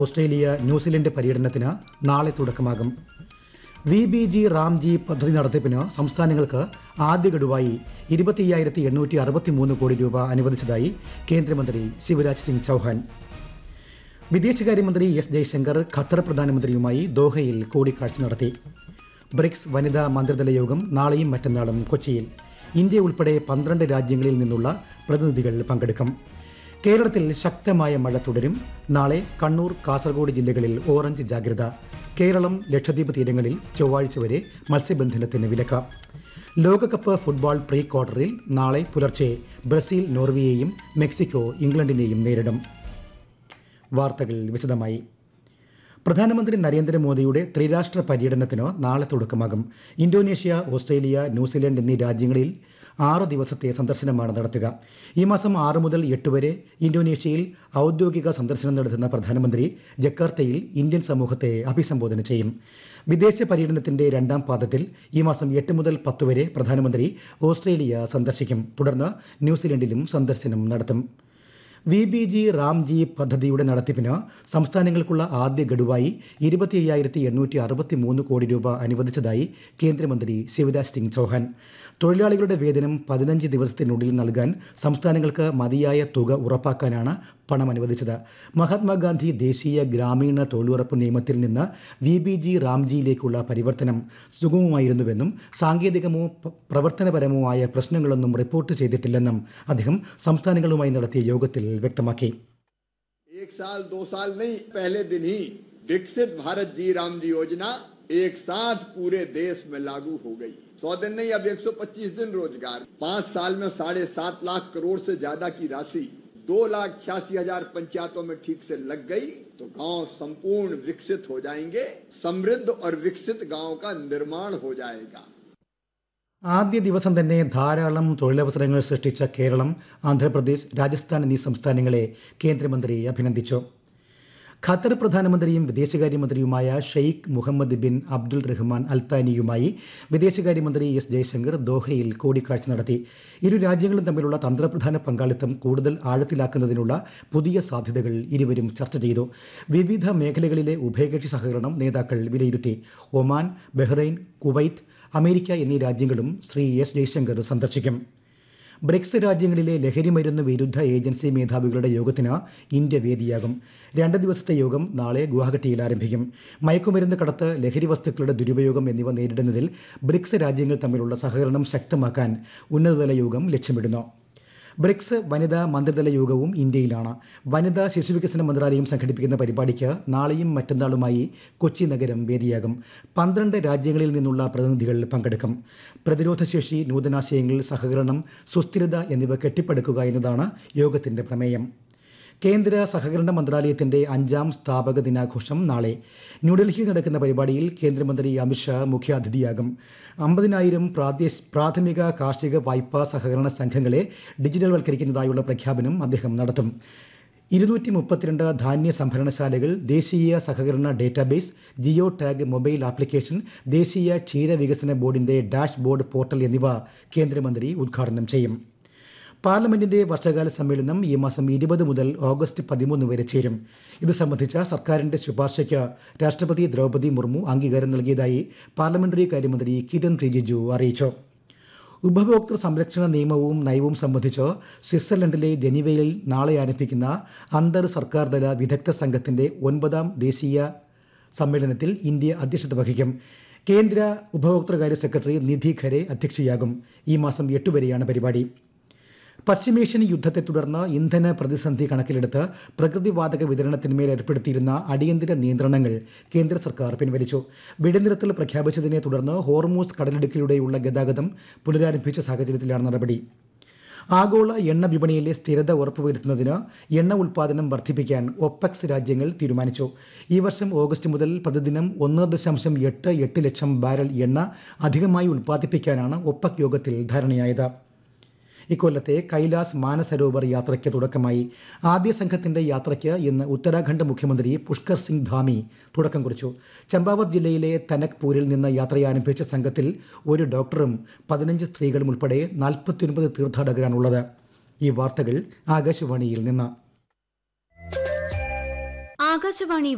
Australia New Zealand പര്യടനത്തിന് നാളെ തുടക്കമാകും വി ബി ജി റാംജി പദ്ധതി നടത്തിപ്പിന് സംസ്ഥാനങ്ങൾക്ക് ആദ്യ ഗഡുവായി ഇരുപത്തിയ്യായിരത്തി എണ്ണൂറ്റി അറുപത്തിമൂന്ന് കോടി രൂപ അനുവദിച്ചതായി കേന്ദ്രമന്ത്രി ശിവരാജ് സിംഗ് ചൌഹാൻ വിദേശകാര്യമന്ത്രി എസ് ജയശങ്കർ ഖത്തർ പ്രധാനമന്ത്രിയുമായി ദോഹയിൽ കൂടിക്കാഴ്ച നടത്തി ബ്രിക്സ് വനിതാ മന്ത്രിതല യോഗം നാളെയും മറ്റന്നാളും കൊച്ചിയിൽ ഇന്ത്യ ഉൾപ്പെടെ പന്ത്രണ്ട് രാജ്യങ്ങളിൽ നിന്നുള്ള പ്രതിനിധികൾ പങ്കെടുക്കും കേരളത്തിൽ ശക്തമായ മഴ തുടരും നാളെ കണ്ണൂർ കാസർഗോഡ് ജില്ലകളിൽ ഓറഞ്ച് ജാഗ്രത കേരളം ലക്ഷദ്വീപ് തീരങ്ങളിൽ ചൊവ്വാഴ്ച വരെ മത്സ്യബന്ധനത്തിന് വിലക്ക് ലോകകപ്പ് ഫുട്ബോൾ പ്രീ ക്വാർട്ടറിൽ നാളെ പുലർച്ചെ ബ്രസീൽ നോർവേയെയും മെക്സിക്കോ ഇംഗ്ലണ്ടിനെയും നേരിടും വാർത്തകൾ വിശദമായി പ്രധാനമന്ത്രി നരേന്ദ്രമോദിയുടെ ത്രിരാഷ്ട്ര പര്യടനത്തിന് നാളെ തുടക്കമാകും ഇന്തോനേഷ്യ ഓസ്ട്രേലിയ ന്യൂസിലൻഡ് എന്നീ രാജ്യങ്ങളിൽ ആറ് ദിവസത്തെ സന്ദർശനമാണ് നടത്തുക ഈ മാസം ആറ് മുതൽ എട്ട് വരെ ഇന്തോനേഷ്യയിൽ ഔദ്യോഗിക സന്ദർശനം നടത്തുന്ന പ്രധാനമന്ത്രി ജക്കാർത്തയിൽ ഇന്ത്യൻ സമൂഹത്തെ അഭിസംബോധന ചെയ്യും വിദേശ പര്യടനത്തിന്റെ രണ്ടാം പാദത്തിൽ ഈ മാസം എട്ട് മുതൽ പത്ത് വരെ പ്രധാനമന്ത്രി ഓസ്ട്രേലിയ സന്ദർശിക്കും തുടർന്ന് ന്യൂസിലൻഡിലും സന്ദർശനം നടത്തും വി ബി ജി റാംജി പദ്ധതിയുടെ നടത്തിപ്പിന് സംസ്ഥാനങ്ങൾക്കുള്ള ആദ്യ ഗഡുവായി ഇരുപത്തി അയ്യായിരത്തി എണ്ണൂറ്റി അറുപത്തി മൂന്ന് കോടി രൂപ അനുവദിച്ചതായി കേന്ദ്രമന്ത്രി ശിവരാജ് സിംഗ് ചൌഹാൻ തൊഴിലാളികളുടെ വേതനം പതിനഞ്ച് ദിവസത്തിനുള്ളിൽ നൽകാൻ സംസ്ഥാനങ്ങൾക്ക് മതിയായ തുക ഉറപ്പാക്കാനാണ് പണം അനുവദിച്ചത് മഹാത്മാഗാന്ധി ദേശീയ ഗ്രാമീണ തൊഴിലുറപ്പ് നിയമത്തിൽ നിന്ന് വി ബി ജി റാംജിയിലേക്കുള്ള പരിവർത്തനം സുഗമമായിരുന്നുവെന്നും സാങ്കേതികമോ പ- പ്രവർത്തനപരമോ ആയ പ്രശ്നങ്ങളൊന്നും റിപ്പോർട്ട് ചെയ്തിട്ടില്ലെന്നും അദ്ദേഹം സംസ്ഥാനങ്ങളുമായി നടത്തിയ യോഗത്തിൽ വ്യക്തമാക്കി एक साल दो साल नहीं पहले दिन ही विकसित भारत जी राम जी योजना एक साथ पूरे देश में लागू हो गई सौ दिन नहीं अब 125 दिन रोजगार पांच साल में साढ़े सात लाख करोड़ से ज्यादा की राशि दो लाख छियासी हजार पंचायतों में ठीक से लग गई तो गांव संपूर्ण विकसित हो जाएंगे समृद्ध और विकसित गांव का निर्माण हो जाएगा ആദ്യ ദിവസം തന്നെ ധാരാളം തൊഴിലവസരങ്ങൾ സൃഷ്ടിച്ച കേരളം ആന്ധ്രാപ്രദേശ് രാജസ്ഥാൻ എന്നീ സംസ്ഥാനങ്ങളെ കേന്ദ്രമന്ത്രി അഭിനന്ദിച്ചു ഖത്തർ പ്രധാനമന്ത്രിയും വിദേശകാര്യമന്ത്രിയുമായ Sheikh Mohammed bin Abdul Rahman അൽത്താനിയുമായി വിദേശകാര്യമന്ത്രി എസ് ജയശങ്കർ ദോഹയിൽ കൂടിക്കാഴ്ച നടത്തി ഇരു രാജ്യങ്ങളും തമ്മിലുള്ള തന്ത്രപ്രധാന പങ്കാളിത്തം കൂടുതൽ ആഴത്തിലാക്കുന്നതിനുള്ള പുതിയ സാധ്യതകൾ ഇരുവരും ചർച്ച ചെയ്തു വിവിധ മേഖലകളിലെ ഉഭയകക്ഷി സഹകരണം നേതാക്കൾ വിലയിരുത്തി ഒമാൻ ബഹ്റൈൻ കുവൈറ്റ് അമേരിക്ക എന്നീ രാജ്യങ്ങളും ശ്രീ എസ് ജയശങ്കർ സന്ദർശിക്കും ബ്രിക്സ് രാജ്യങ്ങളിലെ ലഹരിമരുന്ന് വിരുദ്ധ ഏജൻസി മേധാവികളുടെ യോഗത്തിന് ഇന്ത്യ വേദിയാകും രണ്ട് ദിവസത്തെ യോഗം നാളെ ഗുവാഹട്ടിയിൽ ആരംഭിക്കും മയക്കുമരുന്ന് കടത്ത് ലഹരി വസ്തുക്കളുടെ ദുരുപയോഗം എന്നിവ നേരിടുന്നതിൽ ബ്രിക്സ് രാജ്യങ്ങൾ തമ്മിലുള്ള സഹകരണം ശക്തമാക്കാൻ ഉന്നതതല യോഗം ലക്ഷ്യമിടുന്നു ബ്രിക്സ് വനിതാ മന്ത്രിതല യോഗവും ഇന്ത്യയിലാണ് വനിതാ ശിശുവികസന മന്ത്രാലയം സംഘടിപ്പിക്കുന്ന പരിപാടിക്ക് നാളെയും മറ്റന്നാളുമായി കൊച്ചി നഗരം വേദിയാകും പന്ത്രണ്ട് രാജ്യങ്ങളിൽ നിന്നുള്ള പ്രതിനിധികൾ പങ്കെടുക്കും പ്രതിരോധശേഷി നൂതനാശയങ്ങൾ സഹകരണം സുസ്ഥിരത എന്നിവ കെട്ടിപ്പടുക്കുക എന്നതാണ് യോഗത്തിന്റെ പ്രമേയം കേന്ദ്ര സഹകരണ മന്ത്രാലയത്തിന്റെ അഞ്ചാം സ്ഥാപക ദിനാഘോഷം നാളെ ന്യൂഡൽഹിയിൽ നടക്കുന്ന പരിപാടിയിൽ കേന്ദ്രമന്ത്രി അമിത്ഷാ മുഖ്യാതിഥിയാകും അമ്പതിനായിരം പ്രാദേശ് പ്രാഥമിക കാർഷിക വായ്പാ സഹകരണ സംഘങ്ങളെ ഡിജിറ്റൽവൽക്കരിക്കുന്നതായുള്ള പ്രഖ്യാപനം അദ്ദേഹം നടത്തും ഇരുന്നൂറ്റി മുപ്പത്തിരണ്ട് ധാന്യ സംഭരണശാലകൾ ദേശീയ സഹകരണ database geo tag mobile application ദേശീയ ക്ഷീരവികസന ബോർഡിന്റെ ഡാഷ് ബോർഡ് പോർട്ടൽ എന്നിവ കേന്ദ്രമന്ത്രി ഉദ്ഘാടനം ചെയ്യും പാർലമെന്റിന്റെ വർഷകാല സമ്മേളനം ഈ മാസം ഇരുപത് മുതൽ ഓഗസ്റ്റ് പതിമൂന്ന് വരെ ചേരും ഇത് സംബന്ധിച്ച സർക്കാരിന്റെ ശുപാർശയ്ക്ക് രാഷ്ട്രപതി ദ്രൗപദി മുർമു അംഗീകാരം നൽകിയതായി പാർലമെന്ററി കാര്യമന്ത്രി കിരൺ റിജിജു അറിയിച്ചു ഉപഭോക്തൃ സംരക്ഷണ നിയമവും നയവും സംബന്ധിച്ച് സ്വിറ്റ്സർലൻഡിലെ ജനീവയിൽ നാളെ ആരംഭിക്കുന്ന അന്തർ സർക്കാർ തല വിദഗ്ധ സംഘത്തിന്റെ ഒൻപതാം ദേശീയ സമ്മേളനത്തിൽ ഇന്ത്യ അധ്യക്ഷത വഹിക്കും കേന്ദ്ര ഉപഭോക്തൃകാര്യ സെക്രട്ടറി നിധി ഖരെ അധ്യക്ഷയാകും ഈ മാസം എട്ട് വരെയാണ് പരിപാടി പശ്ചിമേഷ്യൻ യുദ്ധത്തെ തുടർന്ന് ഇന്ധന പ്രതിസന്ധി കണക്കിലെടുത്ത് പ്രകൃതിവാതക വിതരണത്തിന്മേൽ ഏർപ്പെടുത്തിയിരുന്ന അടിയന്തര നിയന്ത്രണങ്ങൾ കേന്ദ്ര സർക്കാർ പിൻവലിച്ചു വെടിനിർത്തൽ പ്രഖ്യാപിച്ചതിനെ തുടർന്ന് ഹോർമൂസ് കടലിടുക്കിലൂടെയുള്ള ഗതാഗതം പുനരാരംഭിച്ച സാഹചര്യത്തിലാണ് നടപടി ആഗോള എണ്ണ വിപണിയിലെ സ്ഥിരത ഉറപ്പുവരുത്തുന്നതിന് എണ്ണ ഉൽപ്പാദനം വർദ്ധിപ്പിക്കാൻ ഒപ്പക്സ് രാജ്യങ്ങൾ തീരുമാനിച്ചു ഈ വർഷം ഓഗസ്റ്റ് മുതൽ പ്രതിദിനം ഒന്ന് ദശാംശം എട്ട് എട്ട് ലക്ഷം ബാരൽ എണ്ണ അധികമായി ഉൽപ്പാദിപ്പിക്കാനാണ് ഒപ്പക് യോഗത്തിൽ ധാരണയായത് ഇക്കൊല്ലത്തെ കൈലാസ് മാനസരോവർ യാത്രയ്ക്ക് തുടക്കമായി ആദ്യ സംഘത്തിന്റെ യാത്രയ്ക്ക് ഇന്ന് ഉത്തരാഖണ്ഡ് മുഖ്യമന്ത്രി പുഷ്കർ സിംഗ് ധാമി തുടക്കം കുറിച്ചു ചമ്പാവത് ജില്ലയിലെ തനക്പൂരിൽ നിന്ന് യാത്രയാരംഭിച്ച സംഘത്തിൽ ഒരു ഡോക്ടറും പതിനഞ്ച് സ്ത്രീകളും ഉൾപ്പെടെ നാൽപ്പത്തിയൊൻപത് തീർത്ഥാടകരാണുള്ളത് ഈ വാർത്തകൾ ആകാശവാണിയിൽ നിന്ന് ആകാശവാണി